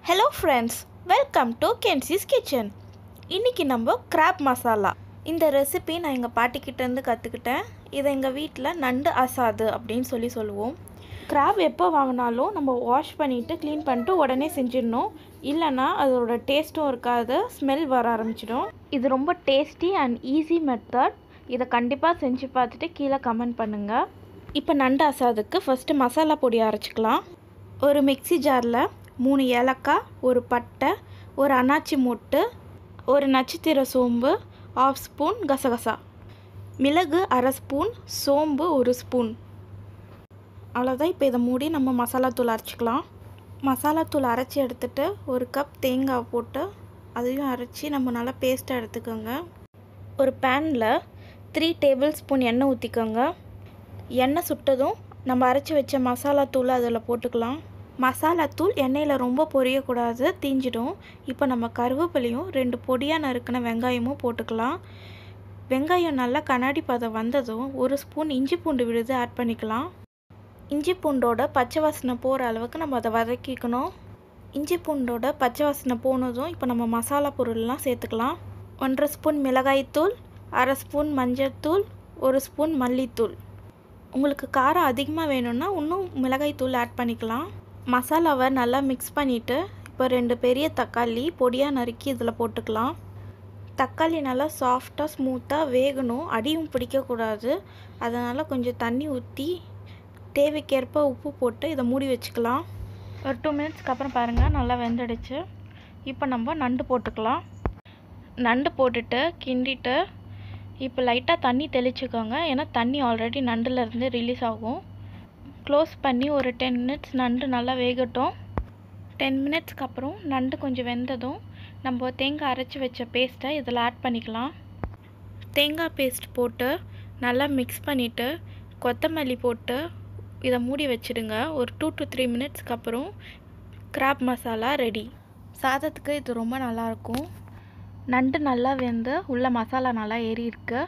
hello friends welcome to கென்சிஸ் kitchen இன்றைக்கி நம்ம கிராப் மசாலா இந்த ரெசிபி நான் எங்கள் பாட்டிக்கிட்டேருந்து கற்றுக்கிட்டேன் இதை எங்கள் வீட்டில் நண்டு அசாது அப்படின்னு சொல்லி சொல்லுவோம் கிராப் எப்போ வாங்கினாலும் நம்ம வாஷ் பண்ணிவிட்டு க்ளீன் பண்ணிட்டு உடனே செஞ்சிடணும் இல்லைன்னா அதோட டேஸ்ட்டும் இருக்காது ஸ்மெல் வர ஆரம்பிச்சிடும் இது ரொம்ப டேஸ்டி அண்ட் ஈஸி மெத்தட் இதை கண்டிப்பாக செஞ்சு பார்த்துட்டு கீழே கமெண்ட் பண்ணுங்கள் இப்போ நண்டு அசாதுக்கு ஃபஸ்ட்டு மசாலா பொடி அரைச்சிக்கலாம் ஒரு மிக்ஸி ஜாரில் மூணு ஏலக்காய் ஒரு பட்டை ஒரு அன்னாச்சி மொட்டு ஒரு நட்சத்திர சோம்பு ஆஃப் ஸ்பூன் கசகசா மிளகு அரை ஸ்பூன் சோம்பு ஒரு ஸ்பூன் அவ்வளோதான் இப்போ இதை மூடி நம்ம மசாலா தூள் அரைச்சிக்கலாம் மசாலா தூள் அரைச்சி எடுத்துட்டு ஒரு கப் தேங்காய் போட்டு அதையும் அரைச்சி நம்ம நல்லா பேஸ்ட்டாக எடுத்துக்கோங்க ஒரு பேனில் த்ரீ டேபிள் ஸ்பூன் எண்ணெய் ஊற்றிக்கோங்க எண்ணெய் சுட்டதும் நம்ம அரைச்சி வச்ச மசாலா தூள் அதில் போட்டுக்கலாம் மசாலா தூள் எண்ணெயில் ரொம்ப பொரியக்கூடாது தீஞ்சிடும் இப்போ நம்ம கருவேப்பிலையும் ரெண்டு பொடியாக நறுக்கின வெங்காயமும் போட்டுக்கலாம் வெங்காயம் நல்லா கண்ணாடி பதம் வந்ததும் ஒரு ஸ்பூன் இஞ்சி பூண்டு விழுது ஆட் பண்ணிக்கலாம் இஞ்சி பூண்டோட பச்சை வாசனை போகிற அளவுக்கு நம்ம அதை வதக்கிக்கணும் இஞ்சி பூண்டோட பச்சை வாசனை போனதும் இப்போ நம்ம மசாலா பொருள்லாம் சேர்த்துக்கலாம் ஒன்றரை ஸ்பூன் மிளகாய்த்தூள் அரை ஸ்பூன் மஞ்சள்தூள் ஒரு ஸ்பூன் மல்லித்தூள் உங்களுக்கு காரம் அதிகமாக வேணும்னா இன்னும் மிளகாய்த்தூள் ஆட் பண்ணிக்கலாம் மசாலாவை நல்லா மிக்ஸ் பண்ணிவிட்டு இப்போ ரெண்டு பெரிய தக்காளி பொடியாக நறுக்கி இதில் போட்டுக்கலாம் தக்காளி நல்லா சாஃப்டாக ஸ்மூத்தாக வேகணும் அடியும் பிடிக்கக்கூடாது அதனால் கொஞ்சம் தண்ணி ஊற்றி தேவைக்கேற்ப உப்பு போட்டு இதை மூடி வச்சுக்கலாம் ஒரு டூ மினிட்ஸ்க்கு அப்புறம் பாருங்கள் நல்லா வெந்துடுச்சு இப்போ நம்ம நண்டு போட்டுக்கலாம் நண்டு போட்டுட்டு கிண்டிட்டு இப்போ லைட்டாக தண்ணி தெளிச்சுக்கோங்க ஏன்னா தண்ணி ஆல்ரெடி நண்டுலேருந்து ரிலீஸ் ஆகும் க்ளோஸ் பண்ணி ஒரு டென் மினிட்ஸ் நண்டு நல்லா வேகட்டும் டென் மினிட்ஸ்க்கு அப்புறம் நண்டு கொஞ்சம் வெந்ததும் நம்ம தேங்காய் அரைச்சி வச்ச பேஸ்ட்டை இதில் ஆட் பண்ணிக்கலாம் தேங்காய் பேஸ்ட் போட்டு நல்லா மிக்ஸ் பண்ணிவிட்டு கொத்தமல்லி போட்டு இதை மூடி வச்சுடுங்க ஒரு டூ டு த்ரீ மினிட்ஸ்க்கு அப்புறம் கிராப் மசாலா ரெடி சாதத்துக்கு இது ரொம்ப நல்லாயிருக்கும் நண்டு நல்லா வெந்து உள்ள மசாலா நல்லா ஏறி இருக்கு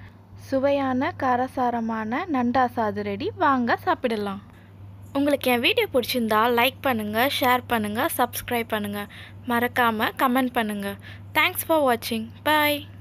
சுவையான காரசாரமான நண்டாசாது ரெடி வாங்க சாப்பிடலாம் உங்களுக்கு என் வீடியோ பிடிச்சிருந்தா லைக் பண்ணுங்கள் ஷேர் பண்ணுங்கள் சப்ஸ்கிரைப் பண்ணுங்கள் மறக்காமல் கமெண்ட் பண்ணுங்கள் தேங்க்ஸ் ஃபார் வாட்சிங் பாய்